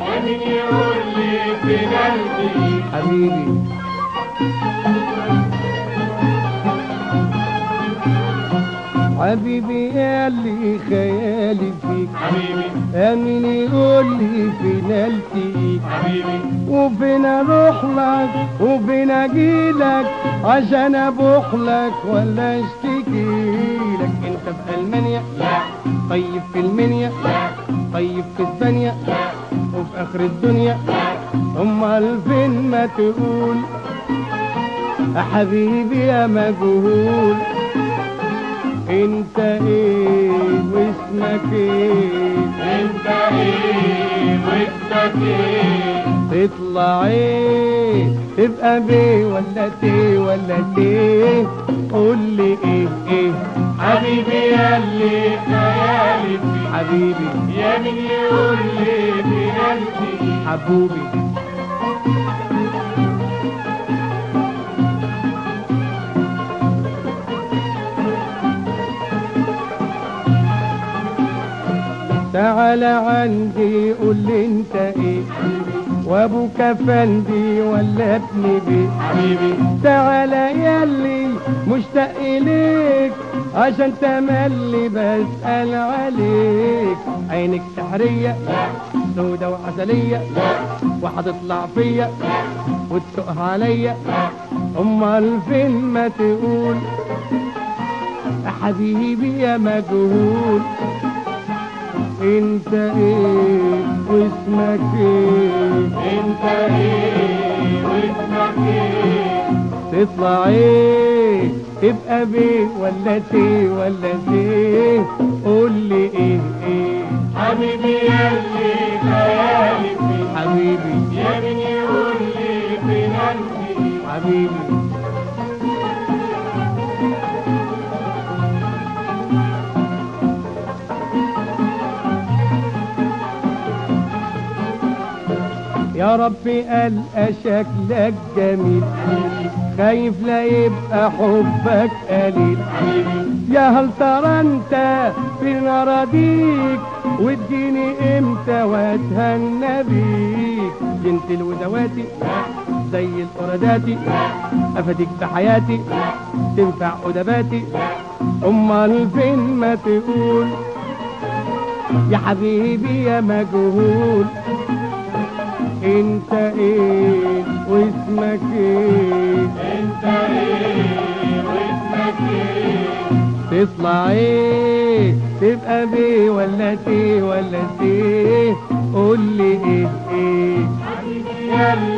يا مين يقول لي في قلبي حبيبي حبيبي يا اللي خيالي فيك حبيبي امين يقول لي فين التقيك حبيبي وفين اروح لك وفين اجيلك عشان ابوح لك ولا اشتكي لك انت في المانيا لا طيب في المنيا لا طيب في اسبانيا لا وفي اخر الدنيا لا امال فين ما تقول يا حبيبي يا مجهول انت ايه واسمك ايه انت ايه واسمك ايه تطلع ايه تبقى بيه ولا تيه ولا تيه قول لي ايه ايه حبيبي يا اللي خيالي فيك حبيبي يا مين يقول لي في قلبي حبوبي تعال عندي قول لي انت ايه وابوك افندي ولا ابن بيه حبيبي تعال ياللي مشتاق اليك عشان تملي بسأل عليك عينك سحرية سودة وعسلية وهتطلع فيا وتسوقها عليا امال فين ما تقول يا حبيبي يا مجهول انت ايه واسمك ايه انت ايه واسمك ايه تطلع ايه تبقى بيه ولا تيه ولا تيه قول لي ايه ايه حبيبي يا اللي خيالي فيك حبيبي يا مين يقول لي في قلبي حبيبي يا ربي ألقى شكلك جميل خايف لا يبقى حبك قليل حبيبي يا هل ترى انت فين اراضيك واديني امتى واتهنى بيك جنتل ودواتي زي القرداتي افديك بحياتي تنفع ادباتي امال فين ما تقول يا حبيبي يا مجهول انت ايه واسمك ايه انت ايه واسمك ايه تطلع ايه تبقى بيه ولا تيه ولا تيه قول لي ايه ايه حبيبي يا اللي